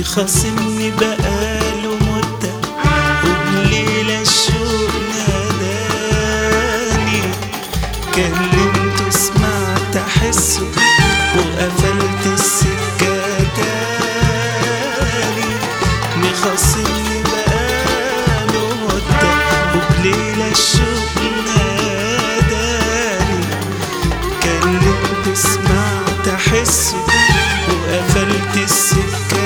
مخاصمني بقاله مدة وبليلة الشوق ناداني كلمته سمعت أحسه وقفلت السكة تاني مخاصمني بقاله مدة وبليلة الشوق ناداني كلمت سمعت احسه وقفلت السكة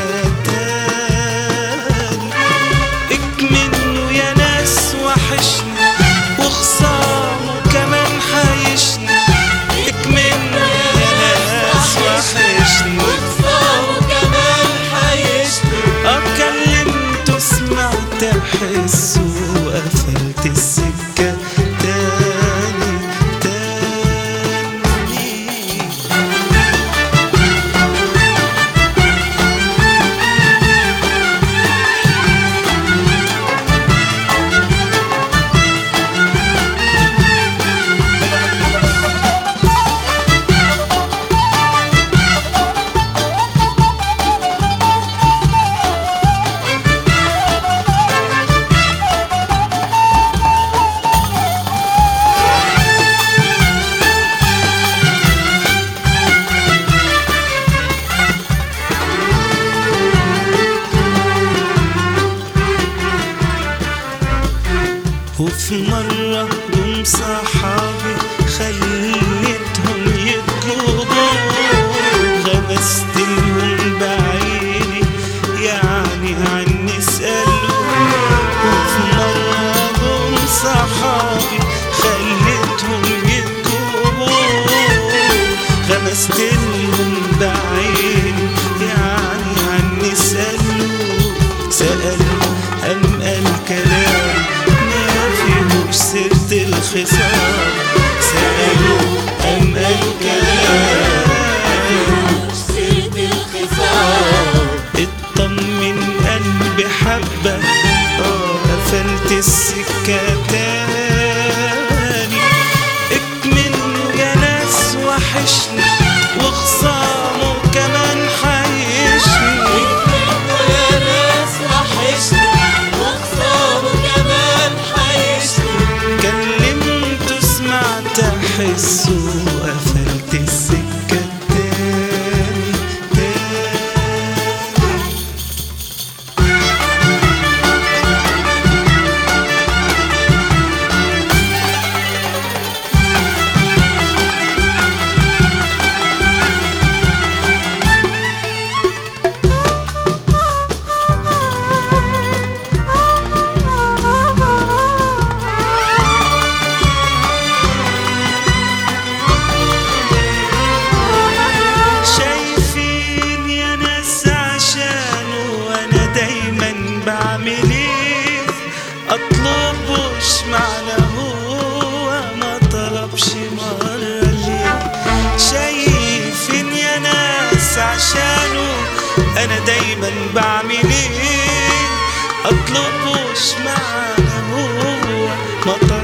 تاني اكمنه يا ناس وحشني وخصامه كمان حيشني اكمنه يا ناس وحشني اه كلمته سمعت احسه وقفلت السكة تاني تاني وفي مرة يوم صحابي خليتهم يطلبوا غمست لهم بعيني يعني عني سألوا وفي مرة يوم صحابي خليتهم يطلبوا غمست لهم بعيني يعني عني سألوا سألوا أم قال كلام ما فيهوش سيرة الخصام سألوا أم قال كلام اطمن قلبي حبة اه قفلت السكة تاني اكمنه يا ناس وحشني وخصامه كمان حيشني كلمته سمعت احسه وقفلت السكة تاني تاني شايفين يا ناس عشانه وانا دايما بعمل ايه اطلبوش معنى هو ما طلبش مرة ليه شايفين يا ناس عشانه انا دايما بعمل ايه اطلبوش معنى هو ما طلبش